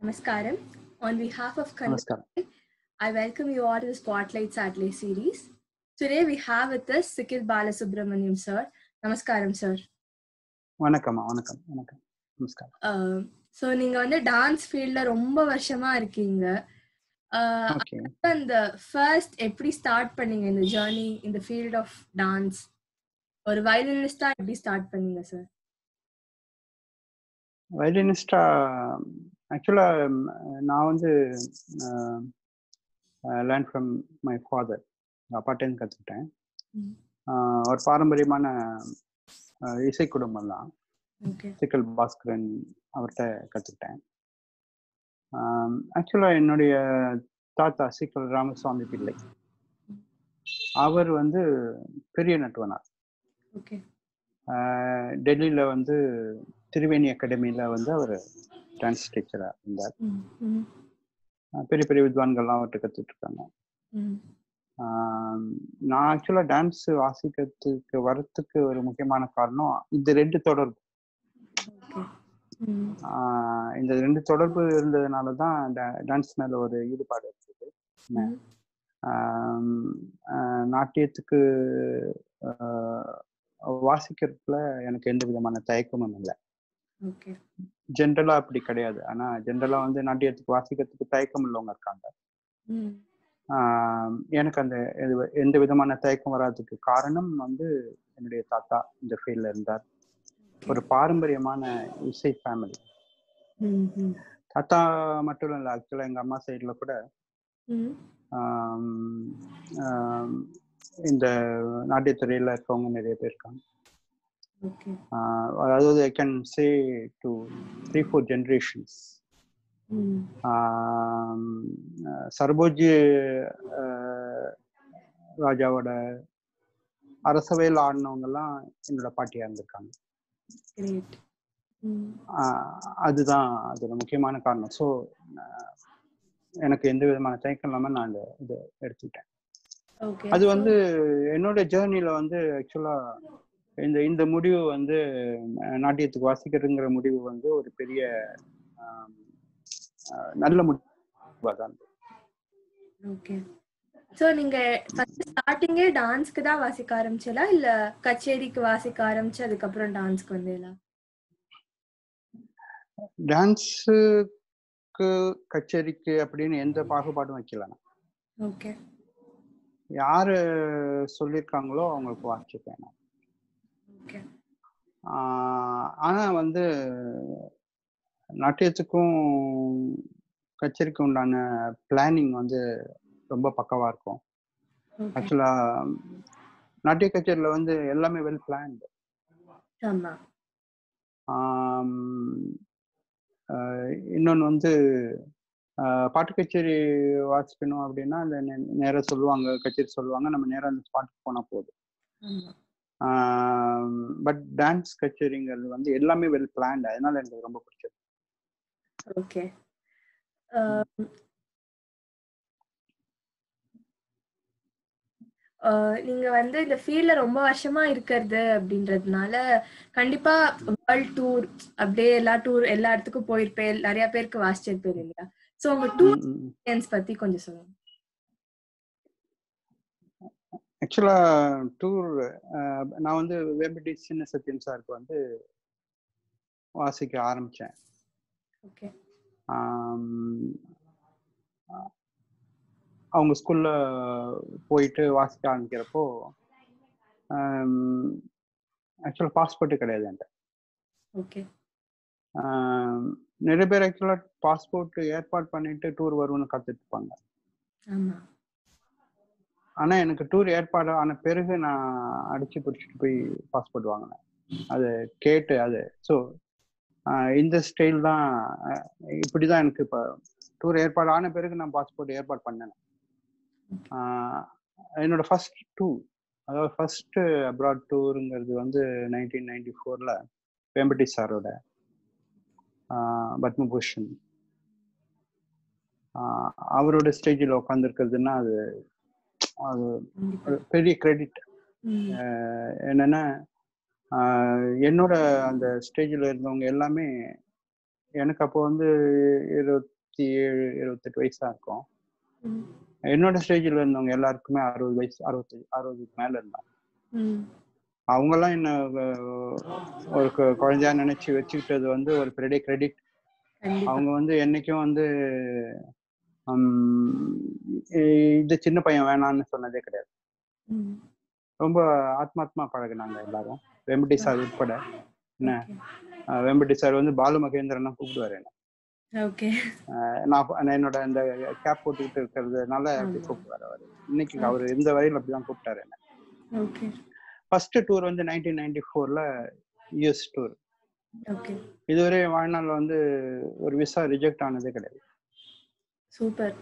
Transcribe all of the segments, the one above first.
Namaskaram. On behalf of Kannada, நமஸ்காரம் I welcome you all to the Spotlight Saturday series. Today we have with us Sikil Balasubramaniam sir. Namaskaram sir. வணக்கம்மா வணக்கம் வணக்கம் நமஸ்காரம் Uh, so நீங்க வந்து dance ஃபீல்ட்ல ரொம்ப வருஷமா இருக்கீங்க Uh, ஓகே அந்த ஃபர்ஸ்ட் எப்படி ஸ்டார்ட் பண்ணீங்க இந்த ஜேர்னி இந்த ஃபீல்ட் ஆஃப் டான்ஸ் ஒரு வயலினிஸ்டா எப்படி ஸ்டார்ட் பண்ணீங்க சார் வயலினிஸ்டா ஆக்சுவலா நான் வந்து லேர்ன் ஃப்ரம் மை ஃபாதர் அப்பாட்டேருந்து கற்றுக்கிட்டேன் ம். ஒரு பாரம்பரியமான அஹ், இசை குடும்பம் தான் ஓகே சிக்கல் பாஸ்கரன் அவர்கிட்ட கற்றுக்கிட்டேன் ஆக்சுவலாக என்னுடைய தாத்தா சிக்கல் ராமசுவாமி பிள்ளை அவர் வந்து பெரிய நட்டுவனார் ஓகே டெல்லியில் வந்து திரிவேணி அகாடமியில் வந்து அவர் டான்ஸ் டீச்சராக இருந்தார் அஹ் பெரிய பெரிய வித்வான்கள்லாம் அவர்கிட்ட கற்றுட்டு இருக்காங்க ஆஹ் நான் ஆக்சுவலாக டான்ஸ் வாசிக்கிறதுக்கு வரத்துக்கு ஒரு முக்கியமான காரணம் இந்த ரெண்டு தொடர்பு ஓகே ஆஹ் இந்த ரெண்டு தொடர்பு இருந்ததுனால தான் டான்ஸ் மேல ஒரு ஈடுபாடு இருந்தது ஆஹ் ஆஹ் நாட்டியத்துக்கு ஆஹ் வாசிக்கிறதுல எனக்கு எந்த விதமான தயக்கமும் இல்லை ஓகே ஜென்ரலா அப்படி கிடையாது ஆனா ஜென்ரலா வந்து நாட்டியத்துக்கு வாசிக்கிறதுக்கு தயக்கம் உள்ளவங்க இருக்காங்க ஆஹ் எனக்கு அந்த எது- எந்த விதமான தயக்கம் வராதுக்கு காரணம் வந்து என்னுடைய தாத்தா இந்த ஃபீல்ட்ல இருந்தார் ஒரு பாரம்பரியமான இசை ஃபேமிலி தாத்தா மட்டும் இல்லை ஆக்சுவலாக எங்கள் அம்மா சைடில் கூட ஆம், ஆம், இந்த நாட்டியத்துறையில் இருக்கவங்க நிறைய பேர் இருக்காங்க ஓகே ஆஹ் அதாவது I can say two three four generations Serfoji ah, ராஜாவோட அரசவையில் ஆடினவங்கெல்லாம் என்னோட பாட்டியா இருந்திருக்காங்க கிரேட் ஆஹ் அதுதான் அதோட முக்கியமான காரணம் ஸோ எனக்கு எந்த விதமான தயக்கம் இல்லாமல் நான் இந்த இதை எடுத்துக்கிட்டேன் ஓகே அது வந்து என்னோட ஜேர்னில வந்து ஆக்சுவலா இந்த இந்த முடிவு வந்து அஹ், நாட்டியத்துக்கு வாசிக்கிறதுங்கிற முடிவு வந்து ஒரு பெரிய ஆம், அஹ், நல்ல முடிவாக தான் இருந்தது. ஓகே சோ நீங்க ஃபர்ஸ்ட் ஸ்டார்டிங்கே டான்ஸ்க்கு தான் வாசிக்க ஆரம்பிச்சலா இல்ல கச்சேரிக்கு வாசிக்க ஆரம்பிச்சு அதுக்கப்புறம் டான்ஸ்க்கு வந்தீங்களா டான்ஸுக்கு கச்சேரிக்கு அப்படின்னு எந்த பாகுபாடும் வைக்கல நான். ஓகே யாரு சொல்லியிருக்காங்களோ அவங்களுக்கு வாசிச்சுப்பேன் நான். ஓகே ஆஹ் ஆனா வந்து நாட்டியத்துக்கும் கச்சேரிக்கும் உண்டான பிளானிங் வந்து ரொம்ப பக்கவா இருக்கும் ஓகே ஆக்சுவலா நாட்டிய கச்சேரியில வந்து எல்லாமே வெல் பிளான்டு ஆமா இன்னொன்று வந்து ஆஹ் பாட்டு கச்சேரி வாசிக்கணும் அப்படின்னா அந்த நேராக சொல்லுவாங்க கச்சேரி சொல்லுவாங்க நம்ம நேராக அந்த ஸ்பாட்டுக்கு போனால் போதும் ஆமா பட் டான்ஸ் கச்சேரிங்கிறது வந்து எல்லாமே வெல் பிளான்டு அதனால எனக்கு ரொம்ப பிடிச்சது ஓகே நீங்க வந்து இந்த ஃபீல்ட்ல ரொம்ப வருஷமா இருக்கிறது அப்படின்றதுனால கண்டிப்பா வேர்ல்ட் டூர் அப்படியே எல்லா டூர் எல்லா இடத்துக்கும் போயிருப்பேன் நிறைய பேருக்கு வாசிச்சிருப்பேன் இல்லையா சோ உங்க டூர் ம், ம், ம். எக்ஸ்பீரியன்ஸ் பத்தி கொஞ்சம் சொல்லுங்க ஆக்சுவலா டூர் நான் வந்து வேம்பட்டி சின்ன சத்யம் சாருக்கு வந்து வாசிக்க ஆரம்பிச்சேன் ஓகே ஆம், அவங்க ஸ்கூல்ல போயிட்டு வாசிக்க ஆரம்பிக்கிறப்போ ஆக்சுவலாக பாஸ்போர்ட்டு கிடையாது என்கிட்ட ஓகே ஆம், நிறைய பேர் ஆக்சுவலாக பாஸ்போர்ட் ஏற்பாடு பண்ணிட்டு டூர் வரும்னு காத்துட்டு இருப்பாங்க ஆமா ஆனா எனக்கு டூர் ஏற்பாடு ஆன பிறகு நான் அடிச்சு பிடிச்சிட்டு போய் பாஸ்போர்ட் வாங்கினேன் அது கேட்டு அது ஸோ இந்த ஸ்டைல் தான் அஹ், இப்படிதான் எனக்கு இப்போ டூர் ஏற்பாடு ஆன பிறகு நான் பாஸ்போர்ட் ஏற்பாடு பண்ணேன் ஆஹ், என்னோட ஃபர்ஸ்ட் டூர் அதாவது ஃபர்ஸ்ட் அப்ராட் டூருங்கிறது வந்து நைன்டீன் நைன்டி ஃபோர்ல வேம்பட்டி சாரோட ஆஹ், பத்மபூஷன் ஆஹ், அவரோட ஸ்டேஜில் உட்காந்துருக்கிறதுன்னா அது அது கண்டிப்பா ஒரு பெரிய கிரெடிட் ம், என்னன்னா ஆஹ் என்னோட அந்த ஸ்டேஜில் இருந்தவங்க எல்லாமே எனக்கு அப்போ வந்து இருபத்தி ஏழு இருபத்தெட்டு வயசா இருக்கும் ம், என்னோட ஸ்டேஜில் இருந்தவங்க எல்லாருக்குமே அறுபது வயசு அறுபத்தி அறுபதுக்கு மேல இருந்தாங்க ம், அவங்கெல்லாம் என்ன அஹ், ஒரு கு- குழந்தையா நினைச்சு வச்சுக்கிட்டது வந்து ஒரு பெரிய கிரெடிட் கண்டிப்பா அவங்க வந்து என்னைக்கும் வந்து ஹம், இ- இது சின்ன பையன் வேணாம்னு சொன்னதே கிடையாது ம், ரொம்ப ஆத்மாத்மா பழகுனாங்க எல்லாரும் வெம்பட்டி சார் உட்பட என்ன ஓகே அஹ், வெம்பட்டி சார் வந்து பாலு மகேந்திரன் கூப்பிடுவாரு என்ன ஓகே அஹ், நான் ப- நான் என்னோட அந்த கேப் போட்டுக்கிட்டு இருக்கிறதுனால அப்படி ஆமா. கூப்பிடுவாரு அவரு இன்னைக்கு அவர் இந்த வரையில் அப்படிதான் கூப்பிட்டாரு என்ன ஓகே ஃபர்ஸ்ட் டூர் வந்து நைன்டீன் நைன்டி ஃபோர்ல யூஎஸ் டூர் ஓகே இதுவரை என் வாழ்நாள்ல வந்து ஒரு விசா ரிஜெக்ட் ஆனதே கிடையாது சூப்பர்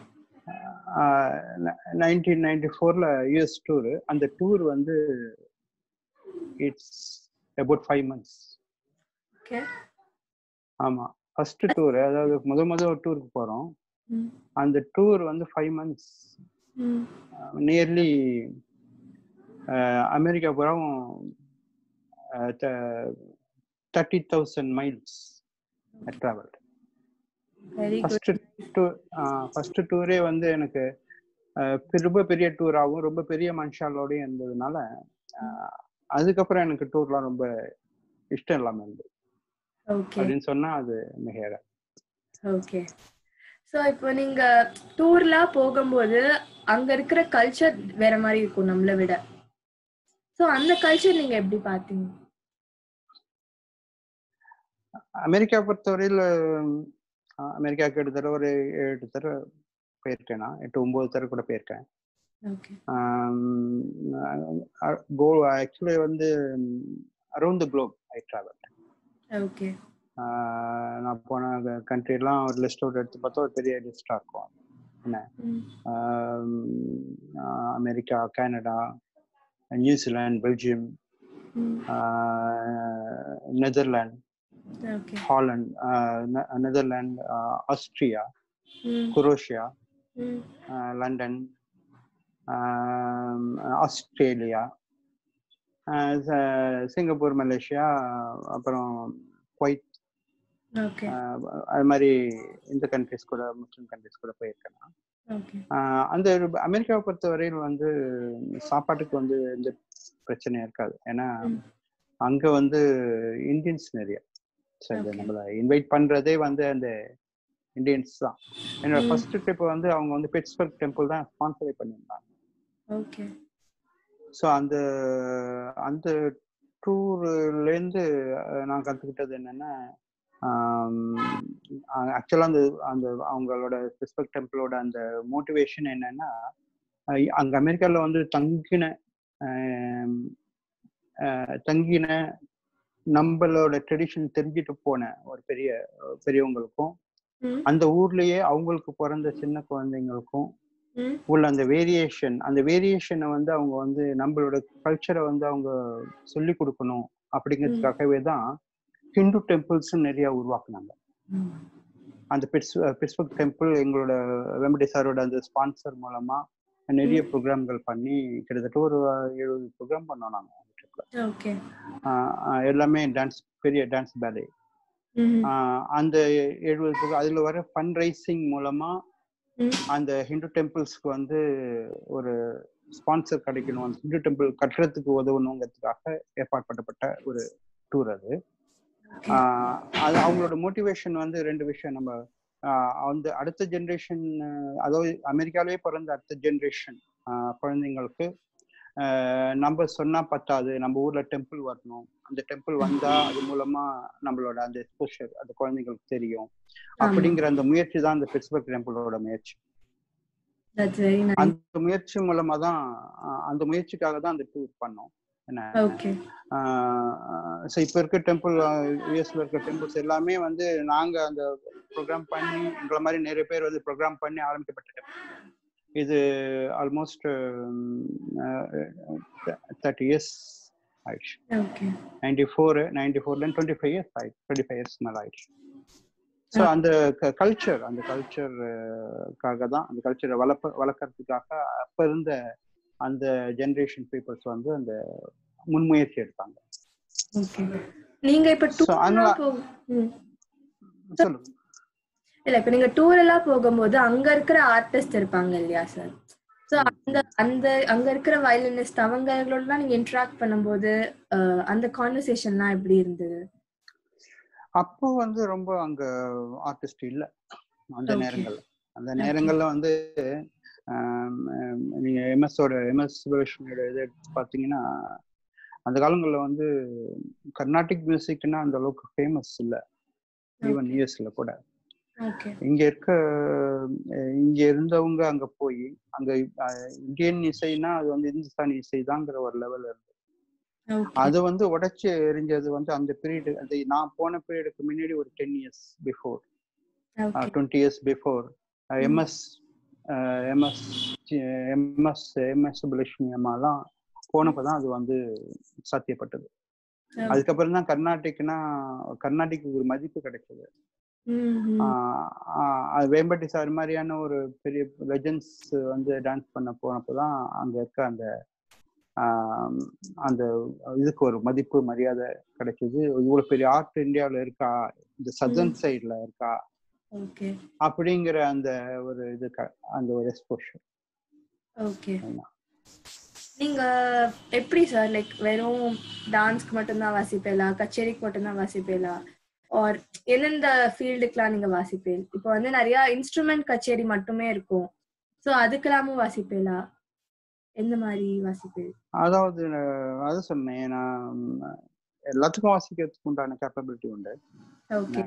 நைன்டீன் நைன்டி ஃபோர்ல யூஎஸ் டூர் அந்த டூர் வந்து it's about five months okay ஆமா ஃபர்ஸ்ட் டூர் அதாவது முத முத ஒரு டூருக்கு போறோம் ம், அந்த டூர் வந்து five months hmm, nearly America புறம் thirty thousand miles travel very good first tour first டூரே வந்து எனக்கு அஹ், பெ- ரொம்ப பெரிய டூராகவும் ரொம்ப பெரிய மனுஷாலோடையும் இருந்ததுனால அஹ், அதுக்கப்புறம் எனக்கு டூர்லாம் ரொம்ப இஷ்டம் இல்லாம இருந்தது ஓகே அப்படின்னு சொன்னா அது மிக ஓகே ஸோ இப்போ நீங்க டூர்லாம் போகும்போது அங்க இருக்கிற கல்ச்சர் வேற மாதிரி இருக்கும் நம்மளை விட ஸோ அந்த கல்ச்சர் நீங்க எப்படி பாத்தீங்க அமெரிக்கா பொறுத்தவரையில் அஹ், அமெரிக்காவுக்கு கிட்டத்தட்ட ஒரு ஏழு தடவை போயிருக்கேன் நான் எட்டு ஒன்பது தடவை கூட போயிருக்கேன் ஓகே கோ ஆக்சுவலி வந்து around the globe I travel okay நான் போன கண்ட்ரிலாம் ஒரு லிஸ்ட் அவுட் எடுத்து பார்த்தா ஒரு பெரிய லிஸ்டாக இருக்கும் என்ன ம் ஆம், ah America Canada New Zealand Belgium hmm Netherlands okay Holland Netherlands Austria hmm Croatia hmm London Australia Singapore Malaysia அப்புறம் குவைத் ஓகே ஆஹ் அது மாதிரி இந்த கண்ட்ரிஸ் கூட முஸ்லீம் கண்ட்ரிஸ் கூட போயிருக்கேன் நான். ஓகே ஆஹ் அந்த ஒரு- அமெரிக்காவை பொறுத்த வரையில் வந்து சாப்பாட்டுக்கு வந்து எந்த பிரச்சனையும் இருக்காது ஏன்னா ம். அங்க வந்து இந்தியன்ஸ் நிறைய So, இந்த Okay. நம்மள இன்வைட் பண்றதே வந்து அந்த இந்தியன்ஸ் தான் என்னோட ம். ஃபர்ஸ்ட் ட்ரிப் வந்து அவங்க வந்து பெட்ஸ்பர்க் டெம்பிள் தான் ஸ்பான்சரே பண்ணியிருந்தாங்க ஓகே ஸோ அந்த அந்த டூர்லேருந்து நான் கற்றுக்கிட்டது என்னன்னா ஆக்சுவலாக அந்த அந்த அவங்களோட பெஸ்பெக்ட் டெம்பிளோட அந்த மோட்டிவேஷன் என்னன்னா அஹ் அங்க அமெரிக்காவில் வந்து தங்கின ஆம், அஹ் தங்கின நம்மளோட ட்ரெடிஷன் தெரிஞ்சுட்டு போன ஒரு பெரிய பெரியவங்களுக்கும் ம் அந்த ஊர்லயே அவங்களுக்கு பிறந்த சின்ன குழந்தைங்களுக்கும் ம் உள்ள அந்த வேரியேஷன் அந்த வேரியேஷனை வந்து அவங்க வந்து நம்மளோட கல்ச்சரை வந்து அவங்க சொல்லி கொடுக்கணும் அப்படிங்கிறதுக்காகவே தான் ஹிந்து டெம்பிள்ஸ் நிறைய உருவாக்குனாங்க ம் அந்த பிட்ஸ் பிட்ஸ்பர்க் டெம்பிள் எங்களோட வெம்படி சாரோட அந்த ஸ்பான்சர் மூலமா நிறைய ப்ரோக்ராம்கள் பண்ணி கிட்டத்தட்ட ஒரு எழுபது ப்ரோக்ராம் பண்ணோம் நாங்க அந்த tripல. ஓகே ஆஹ் ஆஹ் எல்லாமே டான்ஸ் பெரிய டான்ஸ் பேலே ம் அந்த எழுபது program- அதுல வர ஃபண்ட் ரைசிங் மூலமா ம் அந்த ஹிந்து டெம்பிள்ஸ்க்கு வந்து ஒரு ஸ்பான்சர் கிடைக்கணும் அந்த ஹிந்து டெம்பிள் கட்டுறதுக்கு உதவணுங்கிறதுக்காக ஏற்பாடு பண்ணப்பட்ட ஒரு டூர் அது ஓகே ஆஹ் அது அவங்களோட மோட்டிவேஷன் வந்து ரெண்டு விஷயம் நம்ம ஆஹ் அந்த அடுத்த ஜென்ரேஷன் அதாவது அமெரிக்காலே பிறந்த அடுத்த ஜென்ரேஷன் குழந்தைங்களுக்கு ஆஹ் நம்ம சொன்னா பத்தாது நம்ம ஊர்ல டெம்பிள் வரணும் அந்த டெம்பிள் வந்தா அது மூலமா நம்மளோட அந்த எக்ஸ்போஷர் அந்த குழந்தைங்களுக்கு தெரியும் அப்படிங்கிற அந்த முயற்சி தான் அந்த பிட்ஸ்பர்க் டெம்பிளோட முயற்சி தட்ஸ் வெரி நைஸ் அந்த முயற்சி மூலமா தான் ஆஹ் அந்த முயற்சிக்காக தான் அந்த டூர் பண்ணோம் என்ன ஓகே ஸோ இப்போ இருக்க டெம்பிள் யூஎஸ்ல இருக்க டெம்பிள்ஸ் எல்லாமே வந்து நாங்க அந்த ப்ரோக்ராம் பண்ணி எங்களை மாதிரி நிறைய பேர் வந்து ப்ரோக்ராம் பண்ணி ஆரம்பிக்கப்பட்ட டெம்பிள் இது ஆல்மோஸ்ட் தேர்ட்டி இயர்ஸ் ஆயிடுச்சு ஓகே நைன்டி ஃபோர் நைன்டி ஃபோர்ல டுவெண்ட்டி ஃபைவ் இயர்ஸ் ஆயிடுச்சு டுவெண்ட்டி ஃபைவ் இயர்ஸ் மேலே ஆயிடுச்சு ஸோ அந்த கல்ச்சர் அந்த கல்ச்சருக்காக தான் அந்த கல்ச்சரை வளர்ப்ப வளர்க்கறதுக்காக அப்ப இருந்த அந்த ஜெனரேஷன் பீப்புள்ஸ் வந்து அந்த முன்முயற்சி எடுத்தாங்க ஓகே நீங்க இப்ப So, டூர் அதனால- போ ம் சொல்லுங்க இல்ல இப்ப நீங்க டூர் எல்லாம் போகும்போது அங்க இருக்கிற ஆர்டிஸ்ட் இருப்பாங்க இல்லையா சார் சோ அந்த அந்த அங்க இருக்கிற வயலினிஸ்ட் அவங்களோட தான் நீங்க இன்டராக்ட் பண்ணும்போது அஹ், அந்த கான்வர்சேஷன்லாம் எப்படி இருந்தது அப்போ வந்து ரொம்ப அங்க ஆர்டிஸ்ட் இல்ல அந்த Okay. நேரங்கள்ல அந்த நேரங்கள்ல வந்து ஆம், ஆம், நீங்க எம்எஸோட எம்எஸ் சுபலட்சுமியோட இது எடுத்து பார்த்தீங்கன்னா அந்த காலங்களில் வந்து கர்நாடிக் மியூசிக்னா அந்த அளவுக்கு ஃபேமஸ் இல்லை ஈவன் யூஎஸ்ல கூட ஓகே இங்க இருக்க அஹ், இங்க இருந்தவங்க அங்க போய் அங்க அஹ், இந்தியன் இசைனா அது வந்து இந்துஸ்தானி இசை தாங்கிற ஒரு லெவல் இருக்கு ஓகே அது வந்து உடைச்சு எரிஞ்சது வந்து அந்த பீரியட் அது நான் போன பீரியடுக்கு முன்னாடி ஒரு ten years before okay twenty years before M S M S M S M S Subbulakshmi அம்மாலாம் போனப்பதான் அது வந்து சாத்தியப்பட்டது அதுக்கப்புறம் தான் கர்நாடிக்னா கர்நாடிக் ஒரு மதிப்பு கிடைச்சது ஆஹ் ஆஹ் அது வேம்பட்டி சார் மாதிரியான ஒரு பெரிய லெஜண்ட்ஸ் வந்து டான்ஸ் பண்ண போனப்போதான் அங்க இருக்க அந்த ஆஹ் அந்த இதுக்கு ஒரு மதிப்பு மரியாதை கிடைச்சது இவ்வளவு பெரிய ஆர்ட் இந்தியாவுல இருக்கா இந்த சதர்ன் சைட்ல இருக்கா ஓகே அப்படிங்கிற அந்த ஒரு இது க- அந்த ஒரு எக்ஸ்போஷர் ஓகே ஆமா. நீங்க எப்படி சார் லைக் வெறும் டான்ஸ்க்கு மட்டும்தான் வாசிப்பேலா கச்சேரிக்கு மட்டும்தான் வாசிப்பேலா ஆர் எந்தெந்த ஃபீல்டுக்குலாம் நீங்க வாசிப்பேல் இப்போ வந்து நிறைய இன்ஸ்ட்ருமெண்ட் கச்சேரி மட்டுமே இருக்கும் சோ அதுக்கெல்லாமும் வாசிப்பேலா எந்த மாதிரி வாசிப்பேல் அதாவது அஹ், அது சொன்னேன் நான் எல்லாத்துக்கும் வாசிக்கிறதுக்கு உண்டான கேப்பபிலிட்டி உண்டு ஓகே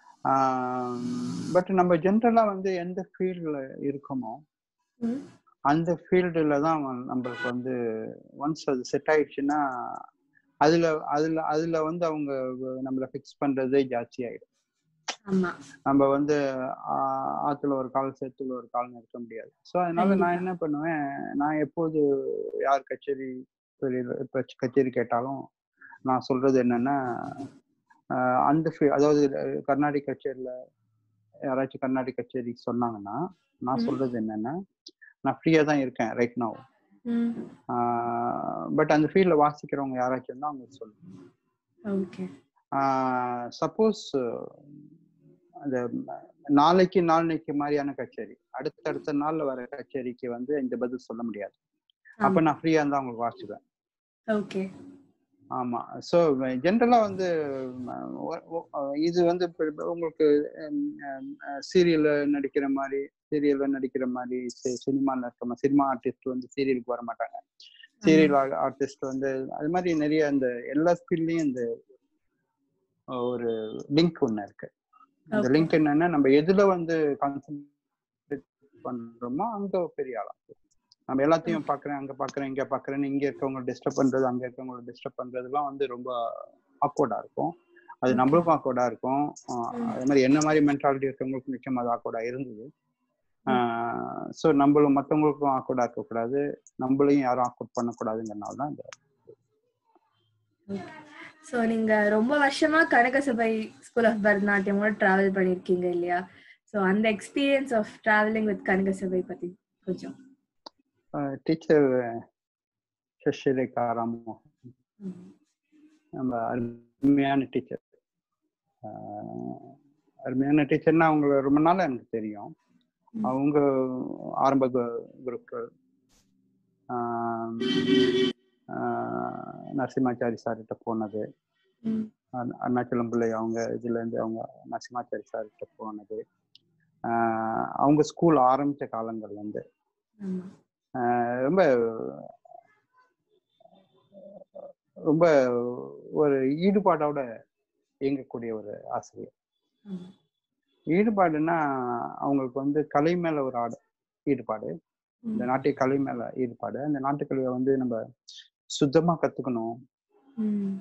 பட் நம்ம ஜென்ரலா வந்து எந்த ஃபீல்ட்ல இருக்கோமோ அந்த ஃபீல்டுல தான் வ- நம்மளுக்கு வந்து ஒன்ஸ் அது செட் ஆயிடுச்சுன்னா அதுல அதுல அதுல வந்து அவங்க வ- நம்மள ஃபிக்ஸ் பண்றதே ஜாஸ்தி ஆயிடும் ஆமா நம்ம வந்து ஆ- ஆத்துல ஒரு கால் சேத்துல ஒரு கால் இருக்க முடியாது ஸோ அதனால நான் என்ன பண்ணுவேன் நான் எப்போது யார் கச்சேரி வெளியில இப்ப கச்சேரி கேட்டாலும் நான் சொல்றது என்னன்னா ஆஹ் அந்த ஃபீ- அதாவது அஹ் கர்நாடிக் கச்சேரியில யாராச்சும் கர்நாடிக் கச்சேரி சொன்னாங்கன்னா நான் ம். சொல்றது என்னன்னா நான் ஃப்ரீயா தான் இருக்கேன் ரைட் நவ் ம் பட் அந்த ஃபீல்ட்ல வாசிக்கிறவங்க யாராச்சும் இருந்தா அவங்க சொல்லுங்க ஓகே சப்போஸ் அந்த நாளைக்கு நாளைக்கு மாதிரியான கச்சேரி அடுத்தடுத்த நாள்ல வர கச்சேரிக்கு வந்து இந்த பதில் சொல்ல முடியாது அப்ப நான் ஃப்ரீயா இருந்தா அவங்களுக்கு வாசிப்பேன் ஓகே ஆமா ஸோ ஜென்ரலா வந்து ம, ஒ- ஒ- இது வந்து இப்ப இப்ப உங்களுக்கு சீரியல்ல நடிக்கிற மாதிரி சீரியல்ல நடிக்கிற மாதிரி சினிமால இருக்க மாதிரி சினிமா ஆர்டிஸ்ட் வந்து சீரியலுக்கு வர மாட்டாங்க சீரியல் ஆர்டிஸ்ட் வந்து அது மாதிரி நிறைய அந்த எல்லா ஃபீல்ட்லயும் இந்த ஒரு லிங்க் ஒண்ணு இருக்கு அந்த Okay. லிங்க் என்னன்னா நம்ம எதுல வந்து கான்சென்ட்ரேட் பண்றோமோ அங்க பெரிய ஆளா நம்ம எல்லாத்தையும் பாக்குறேன் அங்க பாக்குறேன் இங்க பாக்குறேன்னு இங்க இருக்கவங்க டிஸ்டர்ப் பண்றது அங்க இருக்கவங்க டிஸ்டர்ப் பண்றதுலாம் வந்து ரொம்ப ஆக்வர்டா இருக்கும் அது Okay. நம்மளுக்கும் ஆக்வர்டா இருக்கும் ஆஹ் ம். அதே மாதிரி என்ன மாதிரி மென்டாலிட்டி இருக்கவங்களுக்கும் நிச்சயமா அது ஆக்வர்டா இருந்தது ஸோ நம்மளும் மற்றவங்களுக்கும் ஆக்வர்டா இருக்கக்கூடாது நம்மளையும் யாரும் ஆக்வர்ட் பண்ணக்கூடாதுங்கிறனால தான் இந்த சோ நீங்க ரொம்ப வருஷமா கனகசபை ஸ்கூல் ஆஃப் பரதநாட்டியமோட டிராவல் பண்ணிருக்கீங்க இல்லையா சோ அந்த experience of travelling with Kanakasabai பத்தி கொஞ்சம் டீச்சர் சசிரேகா ராமமோகன் ம். நம்ம அருமையான டீச்சர் அருமையான டீச்சர்னா அவங்க ரொம்ப நாளா எனக்கு தெரியும் ம். அவங்க ஆரம்ப கு- குருக்கள் ஆம், ஆஹ், நரசிம்மாச்சாரி சார்கிட்ட போனது ம். அருண்- அருணாச்சலம் பிள்ளை அவங்க இதுல இருந்து அவங்க நரசிம்மாச்சாரி சார்கிட்ட போனது ஆஹ், அவங்க ஸ்கூல் ஆரம்பிச்ச காலங்கள் வந்து ஆமா. ஆஹ், ரொம்ப ரொம்ப ஒரு ஈடுபாடோட இயங்கக்கூடிய ஒரு ஆசிரியர் ஆமா. ஈடுபாடுன்னா அவங்களுக்கு வந்து கலை மேல ஒரு ஆடு ஈடுபாடு இந்த ம். நாட்டிய கலை மேல ஈடுபாடு அந்த நாட்டுக்கலையை வந்து நம்ம சுத்தமா கத்துக்கணும் ம்.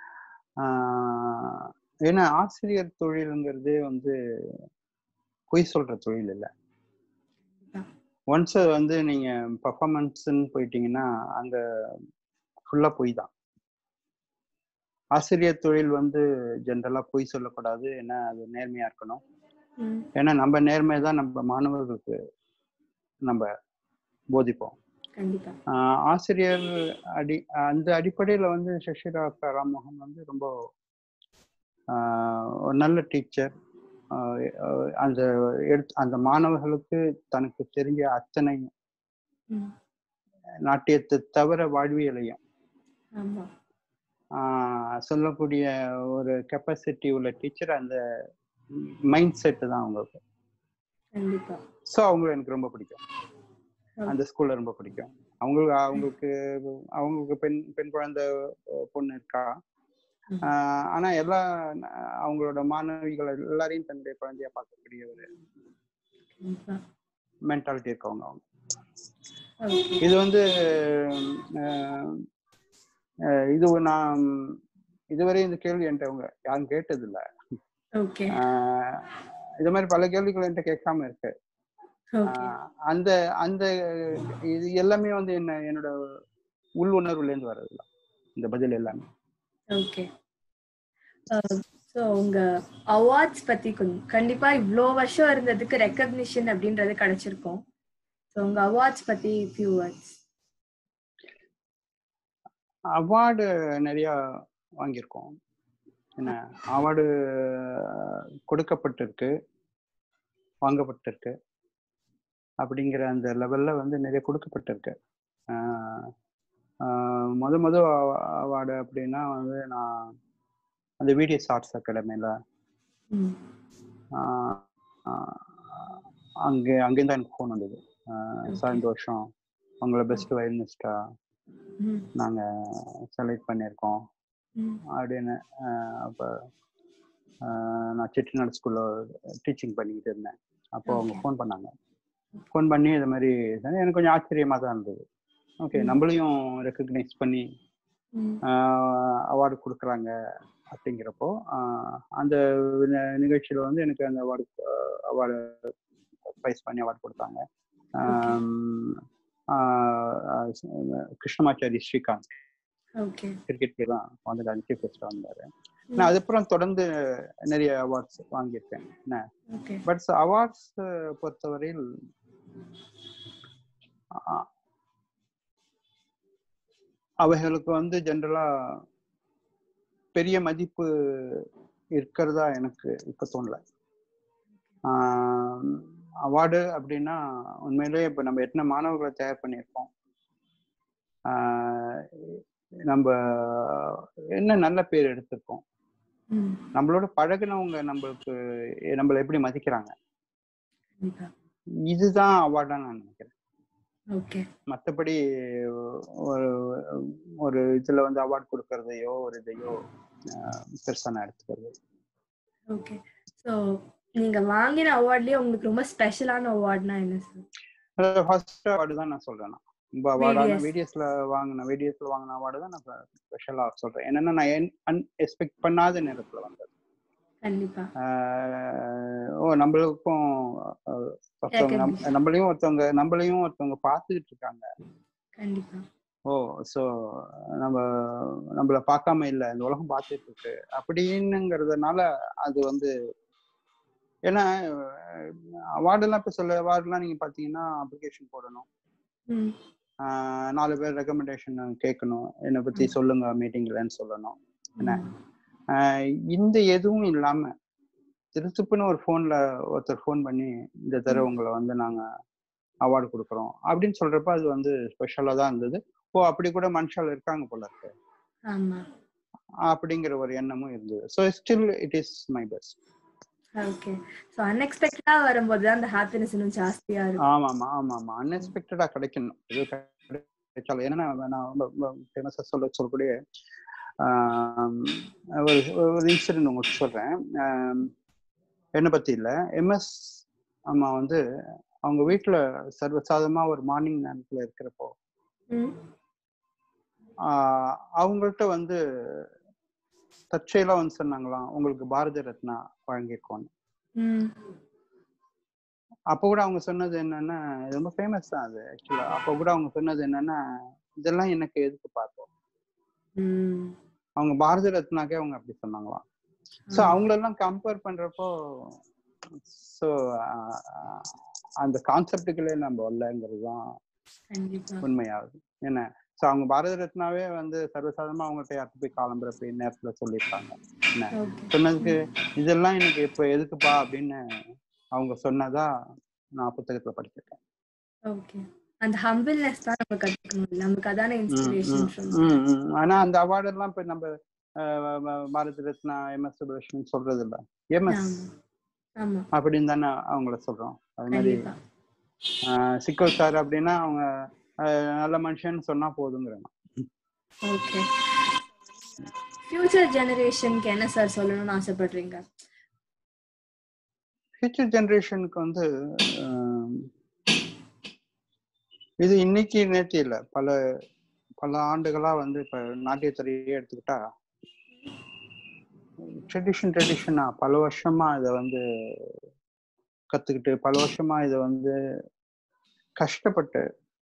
ஆஹ் ஏன்னா ஆசிரியர் தொழிலுங்கிறதே வந்து பொய் சொல்ற தொழில் இல்லை ஆ. ஒன்ஸ் வந்து நீங்க பர்ஃபார்மன்ஸ்ன்னு போயிட்டீங்கன்னா அங்க ஃபுல்லா பொய் தான் ஆசிரியர் தொழில் வந்து ஜென்ரலா பொய் சொல்லக்கூடாது ஏன்னா அது நேர்மையா இருக்கணும் ம். ஏன்னா நம்ம நேர்மை தான் நம்ம மாணவர்களுக்கு நம்ம போதிப்போம் கண்டிப்பா ஆஹ் ஆசிரியர் அடி அந்த அடிப்படையில வந்து சசிரா ராம்மோகன் வந்து ரொம்ப ஆஹ் ஒரு நல்ல டீச்சர் ஆஹ் ஆஹ் அந்த எடுத்து அந்த மாணவர்களுக்கு தனக்கு தெரிஞ்ச அத்தனை ம். நாட்டியத்தை தவிர வாழ்வியலையும் ஆமா ஆஹ் சொல்லக்கூடிய ஒரு கெப்பாசிட்டி உள்ள டீச்சர் அந்த மைண்ட் செட்டு தான் அவங்களுக்கு கண்டிப்பா ஸோ அவங்கள எனக்கு ரொம்ப பிடிக்கும் அந்த ஸ்கூல்ல ரொம்ப பிடிக்கும் அவங்களுக்கு அவங்களுக்கு அவங்களுக்கு பெண் பெண் குழந்தை அஹ், பொண்ணு இருக்கா ம். ஆஹ் ஆனா எல்லா அஹ், அவங்களோட மாணவிகள் எல்லாரையும் தன்னுடைய குழந்தையா பார்க்கக்கூடிய ஒரு கண்டிப்பா மென்டாலிட்டி இருக்கவங்க அவங்க ஓகே இது வந்து அஹ், அஹ், இது நான் இதுவரை இந்த கேள்வி என்கிட்ட அவங்க யாரும் கேட்டது இல்ல ஓகே ஆஹ், இது மாதிரி பல கேள்விகள் என்கிட்ட கேட்காம இருக்கு ஓகே ஆஹ், அந்த அந்த இது எல்லாமே வந்து என்ன என்னோட உள் உணர்வுல இருந்து வர்றதுல இந்த பதில் எல்லாமே ஓகே ஸோ உங்க அவார்ட்ஸ் பத்தி கொஞ்சம் கண்டிப்பா இவ்வளோ வருஷம் இருந்ததுக்கு ரெக்கக்னிஷன் அப்படின்றது கிடைச்சிருக்கும் ஸோ உங்க அவார்ட்ஸ் பத்தி ஃபியூ வேர்ட்ஸ் அவார்டு நிறைய வாங்கியிருக்கோம் என்ன அவார்டு கொடுக்கப்பட்டிருக்கு வாங்கப்பட்டிருக்கு அப்படிங்கிற அந்த லெவல்ல வந்து நிறைய கொடுக்கப்பட்டிருக்கு ஆஹ் ஆஹ் முத முத அவார்டு அப்படின்னா வந்து நான் அந்த விடிஎஸ் ஆர்ட்ஸ் அகாடமியில் ம் அங்கே அங்கேருந்து எனக்கு ஃபோன் வந்தது ஆஹ் Okay. சார் இந்த வருஷம் உங்களை பெஸ்ட் வயலினிஸ்டா ம் நாங்கள் செலக்ட் பண்ணியிருக்கோம் ம் அப்படின்னு ஆஹ் அப்ப ஆஹ் நான் செட்டிநாடு ஸ்கூல்ல டீச்சிங் பண்ணிக்கிட்டு இருந்தேன் அப்போ அவங்க Okay. ஃபோன் பண்ணாங்க ஃபோன் பண்ணி இது மாதிரி சொன்னாங்க. எனக்கு கொஞ்சம் ஆச்சரியமா தான் இருந்தது ஓகே ம். நம்மளையும் ரெக்கக்னைஸ் பண்ணி ம் அவார்டு கொடுக்குறாங்க அப்படிங்கிறப்போ ஆஹ் அந்த நி- நிகழ்ச்சியில வந்து எனக்கு அந்த அவார்டு அவார்டு ப்ரைஸ் பண்ணி அவார்டு கொடுத்தாங்க ஆம், ah Krishnamachari Srikanth okay cricket தான் வந்து சீஃப் கெஸ்டாக வந்தாரு நான் அதுக்கப்புறம் தொடர்ந்து நிறைய அவார்ட்ஸ் வாங்கியிருக்கேன் என்ன ஓகே பட் அவார்ட்ஸ் பொறுத்தவரையில் ஆ, அவைகளுக்கு வந்து ஜென்ரலா பெரிய மதிப்பு இருக்கிறதா எனக்கு இப்ப தோணல அவார்டு அப்படின்னா உண்மையிலேயே இப்ப நம்ம எத்தனை மாணவர்களை தயார் பண்ணியிருக்கோம் ஆஹ் நம்ம என்ன நல்ல பேர் எடுத்திருக்கோம் ம் நம்மளோட பழகுனவங்க நம்மளுக்கு நம்மள எப்படி மதிக்கிறாங்க கண்டிப்பா இதுதான் அவார்டா நான் நினைக்கிறேன் ஓகே மற்றபடி ஒரு ஒரு இதுல வந்து அவார்ட் கொடுக்கறதையோ ஒரு இதையோ ஆஹ் பெருசா நான் எடுத்துக்கிறது ஓகே ஸோ நீங்க வாங்கின அவார்ட்லயே உங்களுக்கு ரொம்ப ஸ்பெஷலான அவார்ட்னா என்ன சார் ஃபர்ஸ்ட் அவார்டு தான் நான் சொல்றேன் நான் ரொம்ப அவார்டான VDS. வீடியோஸ்ல வாங்கின வீடியோஸ்ல வாங்கின அவார்டு தான் நான் ஸ்பெஷலா சொல்றேன் என்னன்னா நான் அன்எக்ஸ்பெக்ட் பண்ணாத நேரத்துல வந்தது கண்டிப்பா ஆஹ் ஓ நம்மளுக்கும் ஆஹ் ஒருத்தவங்க நம்- நம்மளையும் ஒருத்தவங்க நம்மளையும் ஒருத்தவங்க பார்த்துக்கிட்டு இருக்காங்க கண்டிப்பா ஓ ஸோ நம்ம நம்மள பார்க்காம இல்லை இந்த உலகம் பார்த்துட்டு இருக்கு அப்படின்னுங்கிறதுனால அது வந்து ஏன்னா அவார்டெல்லாம் இப்போ சொல்ல அவார்டெல்லாம் நீங்க பார்த்தீங்கன்னா அப்ளிகேஷன் போடணும் ம் ஆஹ் நாலு பேர் ரெக்கமெண்டேஷன் கேட்கணும் என்னை பத்தி சொல்லுங்க மீட்டிங்லன்னு சொல்லணும் என்ன? ம். ஆஹ் இந்த எதுவும் இல்லாம திருத்துப்புன்னு ஒரு ஃபோன்ல ஒருத்தர் ஃபோன் பண்ணி இந்த தடவை ம். உங்களை வந்து நாங்க அவார்டு கொடுக்குறோம் அப்படின்னு சொல்றப்ப அது வந்து ஸ்பெஷலா தான் இருந்தது ஓ அப்படி கூட மனுஷால் இருக்காங்க போல இருக்கு ஆமா அப்படிங்கிற ஒரு எண்ணமும் இருந்தது so still it is my best okay so அன்எக்ஸ்பெக்டடா வரும்போது தான் அந்த ஹாப்பினஸ் இன்னும் ஜாஸ்தியா இருக்கும் ஆமா ஆமா ஆமா ஆமா அன்எக்ஸ்பெக்டடா கிடைக்கணும் இது கிடைச்சாலும் ஏன்னா நான் ஃபேமஸா சொல்ல சொல்லக்கூடிய ஆம், ஒரு ஒரு இன்சிடென்ட் உங்களுக்கு சொல்றேன் ஆம், என்னை பத்தி இல்ல எம்எஸ் அம்மா வந்து அவங்க வீட்டுல சர்வசாதமா ஒரு மார்னிங் நேரத்துல இருக்கிறப்போ ம் ஆஹ், அவங்கள்ட்ட வந்து தற்செயலா வந்து சொன்னாங்களாம் உங்களுக்கு பாரத ரத்னா வழங்கியிருக்கோம் ம் அப்போ கூட அவங்க சொன்னது என்னன்னா இது ரொம்ப ஃபேமஸ் தான் அது ஆக்சுவலா அப்போ கூட அவங்க சொன்னது என்னன்னா இதெல்லாம் எனக்கு எதுக்கு பார்த்தோம் ம் அவங்க பாரத ரத்னாக்கே அவங்க அப்படி சொன்னாங்களாம் ஸோ அவங்களெல்லாம் கம்பேர் பண்றப்போ ஸோ அந்த கான்செப்டுகளே நம்ம வரலங்கிறது தான் கண்டிப்பா உண்மையாகுது என்ன ஸோ அவங்க பாரத ரத்னாவே வந்து சர்வசாதாரணமா அவங்ககிட்ட யார்கிட்ட போய் காலம்புற போய் நேரத்துல சொல்லியிருக்காங்க என்ன ஓகே சொன்னதுக்கு இதெல்லாம் எனக்கு இப்போ எதுக்குப்பா அப்படின்னு அவங்க சொன்னதா நான் புத்தகத்துல படிச்சிருக்கேன் ஓகே அந்த ஹம்பிள்னஸ் தான் நம்ம கத்துக்கணும் நமக்கு அதான ம், ம், இன்ஸ்பிரேஷன் ம், ம். ஆனா அந்த அவார்டு எல்லாம் இப்ப நம்ம அஹ், ப- பாரத ரத்னா எம் எஸ் சுபலட்சுமி சொல்றது இல்ல எம்எஸ் ஆமா ஆமா அப்படின்னு தானே அவங்கள சொல்றோம் அது மாதிரி கண்டிப்பா அஹ், சிக்கல் சார் அப்படின்னா அவங்க அஹ், நல்ல மனுஷன் சொன்னா போதுங்கிறாங்க ஓகே ஃபியூச்சர் ஜெனரேஷனுக்கு என்ன சார் சொல்லணும்னு ஆசைப்படுறீங்க ஃபியூச்சர் ஜெனரேஷனுக்கு வந்து அஹ், இது இன்னைக்கு நேற்று இல்லை பல பல ஆண்டுகளா வந்து இப்ப நாட்டியத்துறையே எடுத்துக்கிட்டா ட்ரெடிஷன் ட்ரெடிஷனா பல வருஷமா இதை வந்து கத்துக்கிட்டு பல வருஷமா இதை வந்து கஷ்டப்பட்டு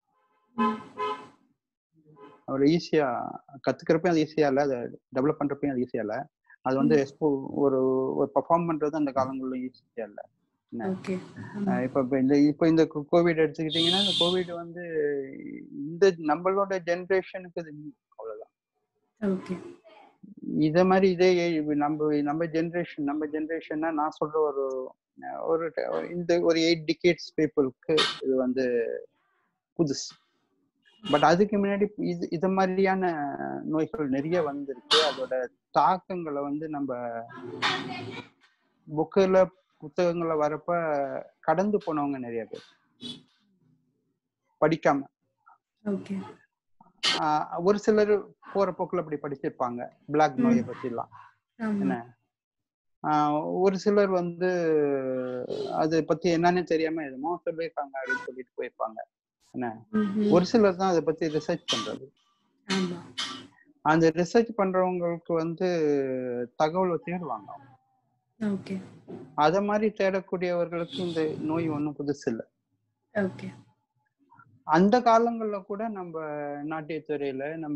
அவர் ஈஸியா கத்துக்கிறப்பையும் அது ஈஸியா இல்லை அதை டெவலப் பண்றப்பையும் அது ஈஸியா இல்லை அது வந்து எக்ஸ்போ ஒரு ஒரு பர்ஃபார்ம் பண்றது அந்த காலங்களில் ஈஸியா இல்லை ஓகே அஹ் இப்ப இப்ப இந்த இப்ப இந்த கோவிட் எடுத்துக்கிட்டீங்கன்னா இந்த கோவிட் வந்து இந்த நம்மளோட ஜெனரேஷனுக்கு இது அவ்வளவுதான் ஓகே இத மாதிரி இதே age- நம்ம நம்ம ஜெனரேஷன் நம்ம ஜெனரேஷன்னா நான் சொல்ற ஒரு அஹ் ஒரு ட- இந்த ஒரு எயிட் டிகேட்ஸ் பீப்புளுக்கு இது வந்து புதுசு பட் அதுக்கு முன்னாடி இது இது மாதிரியான நோய்கள் நிறைய வந்திருக்கு அதோட தாக்கங்களை வந்து நம்ம புக்கில் புத்தகங்கள்ல வரப்ப கடந்து போனவங்க நிறைய பேர் படிக்காம ஓகே ஆஹ் ஒரு சிலர் போற போக்குல அப்படி படிச்சிருப்பாங்க பிளாக் ம். நோயை பத்தி எல்லாம் ஆமா என்ன ஆஹ் ஒரு சிலர் வந்து அதை பத்தி என்னன்னு தெரியாம எதுமோ சொல்லியிருக்காங்க அப்படின்னு சொல்லிட்டு போயிருப்பாங்க என்ன ம்ஹும். ஒரு சிலர் தான் அதை பத்தி ரிசர்ச் பண்றது ஆமா அந்த ரிசர்ச் பண்றவங்களுக்கு வந்து தகவலை தேடுவாங்க அவங்க. ஓகே அத மாதிரி தேடக்கூடியவர்களுக்கு இந்த நோய் ஒன்றும் புதுசு இல்லை ஓகே அந்த காலங்கள்ல கூட நம்ம நாட்டியத்துறையில நம்ம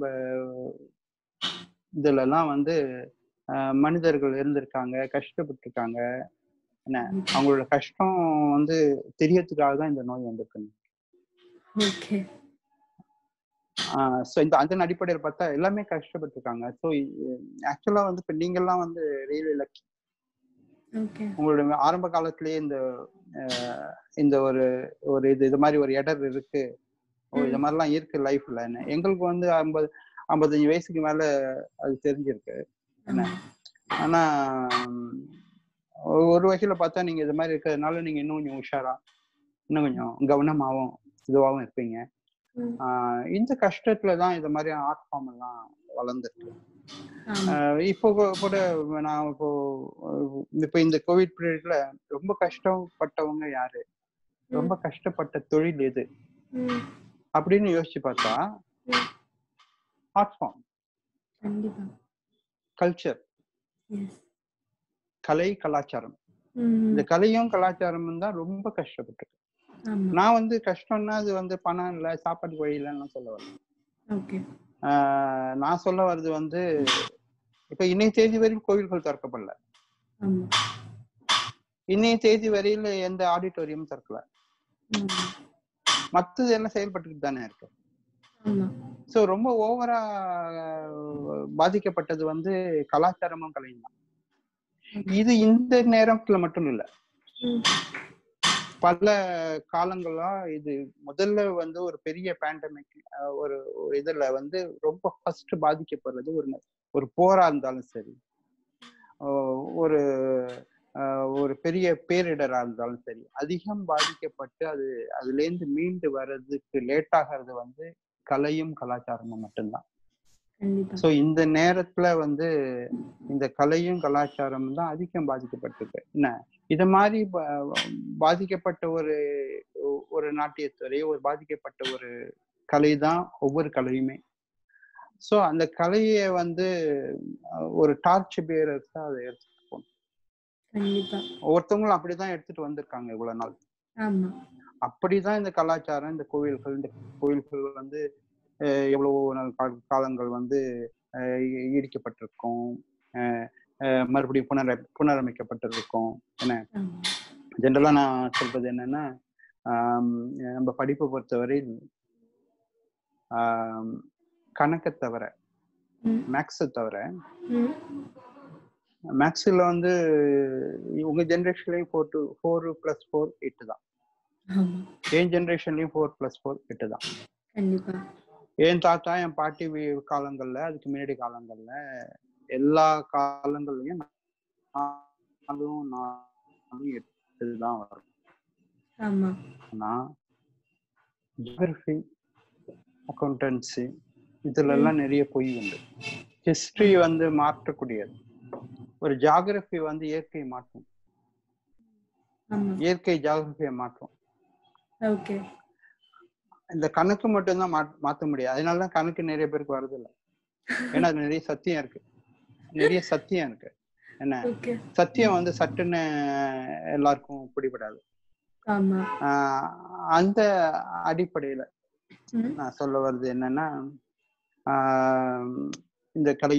இதுலலாம் வந்து ஆஹ், மனிதர்கள் இருந்திருக்காங்க கஷ்டப்பட்டிருக்காங்க என்ன அவங்களோட கஷ்டம் வந்து தெரியறதுக்காக தான் இந்த நோய் வந்திருக்கு ஓகே ஸோ இந்த அதன் அடிப்படையில் பார்த்தா எல்லாமே கஷ்டப்பட்டிருக்காங்க ஸோ ஆக்சுவலா வந்து இப்போ நீங்கள்லாம் வந்து ரயில்வே லக்கி ஓகே உங்களோட ஆரம்ப காலத்திலேயே இந்த ஆஹ், இந்த ஒரு ஒரு இது இது மாதிரி ஒரு இடர் இருக்கு ஓ இது மாதிரிலாம் இருக்கு லைஃப்ல எங்களுக்கு வந்து ஐம்பது ஐம்பத்தஞ்சு வயசுக்கு மேல அது தெரிஞ்சிருக்கு என்ன? ஆமா ஆனா உம், ஒரு- ஒரு வகையில பார்த்தா நீங்க இது மாதிரி இருக்கிறதுனால நீங்க இன்னும் கொஞ்சம் உஷாரா இன்னும் கொஞ்சம் கவனமாவும் இதுவாகவும் இருப்பீங்க ம். ஆஹ் இந்த கஷ்டத்துல தான் இது மாதிரி ஆர்ட் ஃபார்ம் எல்லாம் வளர்ந்துருக்கு ஆமா ஆஹ் இப்போ கூ- கூட நான் இப்போ அஹ் இப்போ இந்த கோவிட் பீரியட்ல ரொம்ப கஷ்டப்பட்டவங்க யாரு ரொம்ப கஷ்டப்பட்ட தொழில் எது ம். அப்படின்னு யோசிச்சு பார்த்தா ம். ஆர்ட் ஃபார்ம் கண்டிப்பா கல்ச்சர் எஸ் கலை கலாச்சாரம் இந்த கலையும் கலாச்சாரமும் தான் ரொம்ப கஷ்டப்பட்டு ஆமா நான் வந்து கஷ்டம்னா அது வந்து பணம் இல்லை சாப்பாட்டு வழி இல்லைன்னு சொல்ல வரேன் ஓகே ஆஹ் நான் சொல்ல வர்றது வந்து இப்ப இன்னைய தேதி வரையும் கோவில்கள் திறக்கப்படல ஆமா இன்னைய தேதி வரையில எந்த ஆடிட்டோரியமும் திறக்கல ஆமா மத்தது எல்லாம் செயல்பட்டுக்கிட்டு தானே இருக்கு ஆமா சோ ரொம்ப ஓவரா பாதிக்கப்பட்டது வந்து கலாச்சாரமும் கலையும் தான் இது இந்த நேரத்துல மட்டும் இல்ல ம். பல காலங்களா இது முதல்ல வந்து ஒரு பெரிய பேண்டமிக் ஒரு ஒரு இதுல வந்து ரொம்ப ஃபர்ஸ்ட் பாதிக்கப்படுறது ஒரு ந- ஒரு போரா இருந்தாலும் சரி ஆஹ் ஒரு ஆஹ் ஒரு பெரிய பேரிடரா இருந்தாலும் சரி அதிகம் பாதிக்கப்பட்டு அது அதுல இருந்து மீண்டு வர்றதுக்கு லேட் ஆகிறது வந்து கலையும் கலாச்சாரமும் மட்டும்தான் கண்டிப்பா சோ இந்த நேரத்துல வந்து இந்த கலையும் கலாச்சாரமும் தான் அதிகம் பாதிக்கப்பட்டிருக்கு என்ன இது மாதிரி பா- பாதிக்கப்பட்ட ஒரு ஒரு நாட்டியத்துறை ஒரு பாதிக்கப்பட்ட ஒரு கலை தான் ஒவ்வொரு கலையுமே சோ அந்த கலையை வந்து அஹ், ஒரு டார்ச் பேரர்ஸா அதை எடுத்துட்டு போகணும் கண்டிப்பா ஒவ்வொருத்தவங்களும் அப்படிதான் எடுத்துட்டு வந்திருக்காங்க இவ்வளவு நாள் ஆமா அப்படிதான் இந்த கலாச்சாரம் இந்த கோவில்கள் இந்த கோவில்கள் வந்து அஹ், எவ்வளவோ நாள் கா- காலங்கள் வந்து அஹ், இ- இடிக்கப்பட்டிருக்கும் அஹ், அஹ், மறுபடியும் புனர புனரமைக்கப்பட்டிருக்கும் என்ன ஆமா ஜென்ரலா நான் சொல்றது என்னன்னா ஆம், நம்ம படிப்பை பொறுத்தவரை ஆம், கணக்கை தவிர ம், மேக்ஸை தவிர ம். மேக்ஸில் வந்து உங்க ஜென்ரேஷன்லயும் four to four plus four எட்டு தான் ஆமா என் ஜென்ரேஷன்லயும் ஃபோர் ப்ளஸ் ஃபோர் எட்டு தான் கண்டிப்பா என் தாத்தா என் பாட்டி வி- காலங்கள்ல அதுக்கு முன்னாடி காலங்கள்ல எல்லா காலங்கள்லயும் நாலும் நாலும் எட்டு தான் வரும் ஆமா ஆனா ஜியோகிரபி அக்கௌண்டன்சி இதுல எல்லாம் நிறைய பொய் உண்டு ஹிஸ்டரி வந்து மாற்றக்கூடியது ஒரு ஜியாகிரபி வந்து இயற்கையை மாற்றும் ஆமா இயற்கை ஜியாகிரபியை மாற்றும் ஓகே இந்த கணக்கு மட்டும்தான் மா- மாத்த முடியாது அதனாலதான் கணக்கு நிறைய பேருக்கு வருது இல்ல ஏன்னா அது நிறைய சத்தியம் இருக்கு நிறைய சத்தியம் இருக்கு என்ன ஓகே சத்தியம் வந்து சட்டுன்னு எல்லாருக்கும் பிடிபடாது ஆமா ஆஹ் அந்த அடிப்படையில ம், நான் சொல்ல வர்றது என்னன்னா ஆஹ் இந்த கலை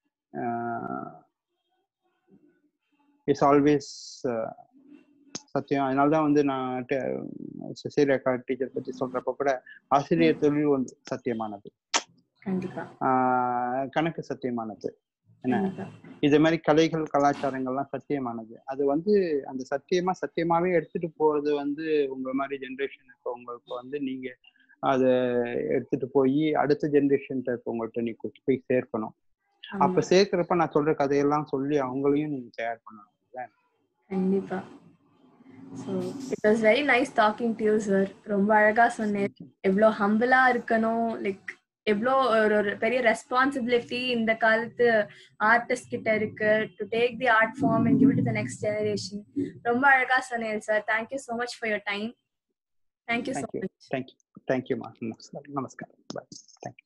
இஸ் ஆல்வேஸ் சத்தியம் அதனால தான் வந்து நான் சசிரேகா டீச்சர் பத்தி சொல்றப்ப கூட ஆசிரியர் தொழில் வந்து சத்தியமானது கண்டிப்பா ஆஹ் கணக்கு சத்தியமானது என்ன கண்டிப்பா இது மாதிரி கலைகள் கலாச்சாரங்கள்லாம் சத்தியமானது அது வந்து அந்த சத்தியமா சத்தியமாவே எடுத்துட்டு போறது வந்து உங்க மாதிரி ஜென்ரேஷனுக்கு உங்களுக்கு வந்து நீங்க அதை எடுத்துட்டு போய் அடுத்த ஜென்ரேஷன் இருக்கவங்கள்ட்ட நீ கொண்டு போய் சேர்க்கணும் அப்ப ஆமா சேர்க்கிறப்ப நான் சொல்ற கதையெல்லாம் சொல்லி அவங்களையும் நீங்க தயார் பண்ணணும் கண்டிப்பா so it was very nice talking to you sir ரொம்ப அழகா சொன்னேன் எவ்வளோ ஹம்பிளா இருக்கணும் லைக் எவ்வளோ ஒரு ஒரு பெரிய ரெஸ்பான்சிபிலிட்டி இந்த காலத்து ஆர்டிஸ்ட் கிட்ட இருக்கு to take the art form and give it the next generation ரொம்ப அழகா சொன்னேன் sir thank you so much for your time thank you so thank you much thank you thank you மா நமஸ்காரம் நமஸ்காரம் பாய் தேங்க்யூ